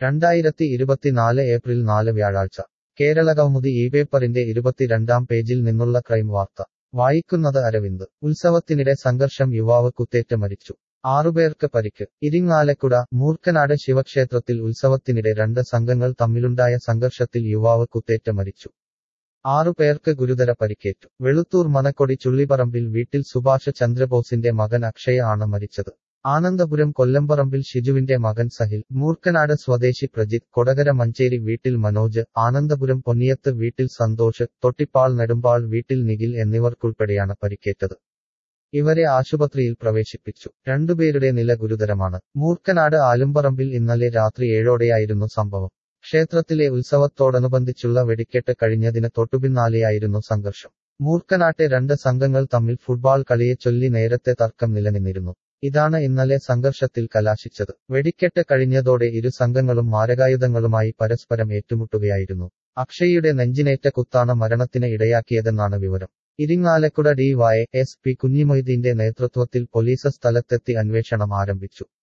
രണ്ടായിരത്തി ഇരുപത്തിനാല് ഏപ്രിൽ നാല് വ്യാഴാഴ്ച കേരളകൗമുദി ഈ പേപ്പറിന്റെ ഇരുപത്തിരണ്ടാം പേജിൽ നിന്നുള്ള ക്രൈം വാർത്ത വായിക്കുന്നത് അരവിന്ദ് ഉത്സവത്തിനിടെ സംഘർഷം യുവാവ് കുത്തേറ്റ് മരിച്ചു ആറുപേർക്ക് പരിക്ക് ഇരിങ്ങാലക്കുട മൂർക്കനാട് ശിവക്ഷേത്രത്തിൽ ഉത്സവത്തിനിടെ രണ്ട് സംഘങ്ങൾ തമ്മിലുണ്ടായ സംഘർഷത്തിൽ യുവാവ് കുത്തേറ്റ് മരിച്ചു ആറുപേർക്ക് ഗുരുതര പരിക്കേറ്റു വെളുത്തൂർ മനക്കൊടി ചുള്ളിപ്പറമ്പിൽ വീട്ടിൽ സുഭാഷ് ചന്ദ്രബോസിന്റെ മകൻ അക്ഷയ ആണ് മരിച്ചത് ആനന്ദപുരം കൊല്ലംപറമ്പിൽ ഷിജുവിന്റെ മകൻ സഹിൽ മൂർക്കനാട് സ്വദേശി പ്രജിത്ത് കൊടകര മഞ്ചേരി വീട്ടിൽ മനോജ് ആനന്ദപുരം പൊന്നിയത്ത് വീട്ടിൽ സന്തോഷ് തൊട്ടിപ്പാൾ നെടുമ്പാൾ വീട്ടിൽ നിഖിൽ എന്നിവർക്കുൾപ്പെടെയാണ് പരിക്കേറ്റത് ഇവരെ ആശുപത്രിയിൽ പ്രവേശിപ്പിച്ചു രണ്ടുപേരുടെ നില ഗുരുതരമാണ് മൂർക്കനാട് ആലുംപറമ്പിൽ ഇന്നലെ രാത്രി ഏഴോടെയായിരുന്നു സംഭവം ക്ഷേത്രത്തിലെ ഉത്സവത്തോടനുബന്ധിച്ചുള്ള വെടിക്കെട്ട് കഴിഞ്ഞതിന് തൊട്ടുപിന്നാലെയായിരുന്നു സംഘർഷം മൂർക്കനാട്ടെ രണ്ട് സംഘങ്ങൾ തമ്മിൽ ഫുട്ബോൾ കളിയെ ചൊല്ലി നേരത്തെ തർക്കം നിലനിന്നിരുന്നു ഇതാണ് ഇന്നലെ സംഘർഷത്തിൽ കലാശിച്ചത് വെടിക്കെട്ട് കഴിഞ്ഞതോടെ ഇരു സംഘങ്ങളും മാരകായുധങ്ങളുമായി പരസ്പരം ഏറ്റുമുട്ടുകയായിരുന്നു അക്ഷയ്യുടെ നെഞ്ചിനേറ്റ കുത്താണ് മരണത്തിന് ഇടയാക്കിയതെന്നാണ് വിവരം Irinjalakuda D Y S P കുഞ്ഞിമൊയ്തീന്റെ നേതൃത്വത്തിൽ പോലീസ് സ്ഥലത്തെത്തി അന്വേഷണം ആരംഭിച്ചു